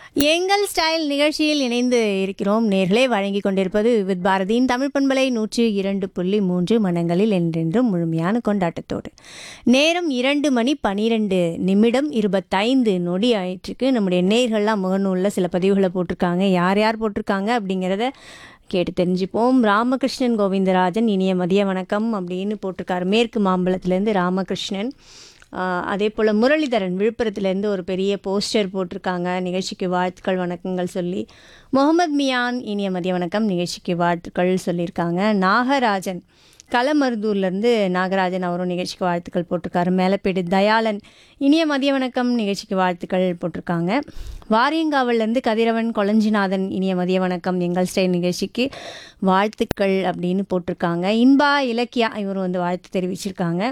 எங்கள் ஸ்டைல் நிகழ்ச்சியில் இணைந்து இருக்கிறோம் நேர்களே வழங்கி கொண்டிருப்பது வித் பாரதியின் தமிழ் பண்பலை நூற்றி இரண்டு புள்ளி மூன்று மனங்களில் என்றென்றும் முழுமையான கொண்டாட்டத்தோடு நேரம் இரண்டு மணி பனிரெண்டு நிமிடம் இருபத்தைந்து நொடி ஆயிற்றுக்கு நம்முடைய நேர்கள்லாம் முகநூலில் சில பதிவுகளை போட்டிருக்காங்க யார் யார் போட்டிருக்காங்க அப்படிங்கிறத கேட்டு தெரிஞ்சுப்போம் ராமகிருஷ்ணன் கோவிந்தராஜன் இனிய மதிய வணக்கம் அப்படின்னு போட்டிருக்காரு மேற்கு மாம்பலத்திலேருந்து ராமகிருஷ்ணன் ஆஹ் அதே போல் முரளிதரன் விழுப்புரத்துலேருந்து ஒரு பெரிய போஸ்டர் போட்டிருக்காங்க நிகழ்ச்சிக்கு வாழ்த்துக்கள் வணக்கங்கள் சொல்லி முகமது மியான் இனிய மதிய வணக்கம் நிகழ்ச்சிக்கு வாழ்த்துக்கள் சொல்லியிருக்காங்க நாகராஜன் களமருதூர்லேருந்து நாகராஜன் அவரும் நிகழ்ச்சிக்கு வாழ்த்துக்கள் போட்டிருக்காரு மேலப்பேடு தயாளன் இனிய மதிய வணக்கம் நிகழ்ச்சிக்கு வாழ்த்துக்கள் போட்டிருக்காங்க வாரியங்காவிலேருந்து கதிரவன் கொளஞ்சிநாதன் இனிய மதிய வணக்கம் எங்கள் ஸ்டைல் நிகழ்ச்சிக்கு வாழ்த்துக்கள் அப்படின்னு போட்டிருக்காங்க இன்பா இலக்கியா இவரும் வந்து வாழ்த்து தெரிவிச்சிருக்காங்க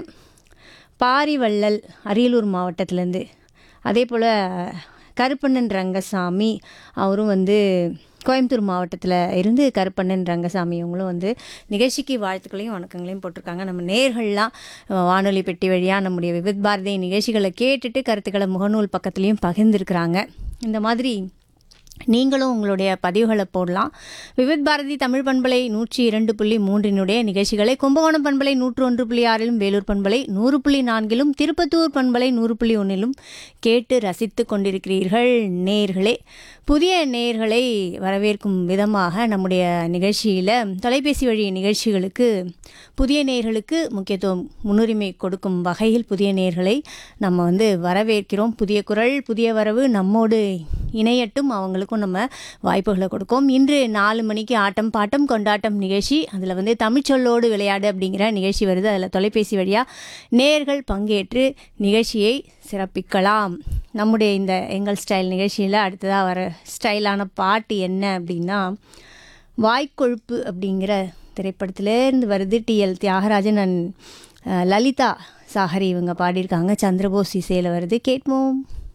பாரிவள்ளல் அரியலூர் மாவட்டத்திலேருந்து அதே போல் கருப்பண்ணன் ரங்கசாமி அவரும் வந்து கோயம்புத்தூர் மாவட்டத்தில் இருந்து கருப்பண்ணன் ரங்கசாமி இவங்களும் வந்து நிகழ்ச்சிக்கு வாழ்த்துக்களையும் வணக்கங்களையும் போட்டிருக்காங்க நம்ம நேர்கள்லாம் அஹ், வானொலி பெட்டி வழியாக நம்முடைய விவித் பாரதி நிகழ்ச்சிகளை கேட்டுட்டு கருத்துக்களை முகநூல் பக்கத்துலேயும் பகிர்ந்திருக்கிறாங்க இந்த மாதிரி நீங்களும் உங்களுடைய பதிவுகளை போடலாம் விவித் பாரதி தமிழ் பண்பலை நூற்றி இரண்டு புள்ளி மூன்றினுடைய நிகழ்ச்சிகளை கும்பகோணம் பண்பலை நூற்று ஒன்று புள்ளி ஆறிலும் வேலூர் பண்பலை நூறு புள்ளி நான்கிலும் திருப்பத்தூர் பண்பலை நூறு புள்ளி ஒன்றிலும் கேட்டு ரசித்து கொண்டிருக்கிறீர்கள் நேர்களே புதிய நேர்களை வரவேற்கும் விதமாக நம்முடைய நிகழ்ச்சியில் தொலைபேசி வழி நிகழ்ச்சிகளுக்கு புதிய நேர்களுக்கு முக்கியத்துவம் முன்னுரிமை கொடுக்கும் வகையில் புதிய நேர்களை நம்ம வந்து வரவேற்கிறோம் புதிய குரல் புதிய வரவு நம்மோடு இணையட்டும் அவங்களுக்கும் நம்ம வாய்ப்புகளை கொடுக்கும் இன்று நாலு மணிக்கு ஆட்டம் பாட்டம் கொண்டாட்டம் நிகழ்ச்சி அதில் வந்து தமிழ்ச்சொல்லோடு விளையாடு அப்படிங்கிற நிகழ்ச்சி வருது அதில் தொலைபேசி வழியாக நேர்கள் பங்கேற்று நிகழ்ச்சியை சிறப்பிக்கலாம் நம்முடைய இந்த எங்கள் ஸ்டைல் நிகழ்ச்சியில் அடுத்ததாக வர ஸ்டைலான பாட்டு என்ன அப்படின்னா வாய்க்கொழுப்பு அப்படிங்கிற திரைப்படத்திலேருந்து வருது TL Thiyagarajan and uh, Lalitha Sagari இவங்க பாடியிருக்காங்க சந்திரபோஸ் இசையில் வருது கேட்போம்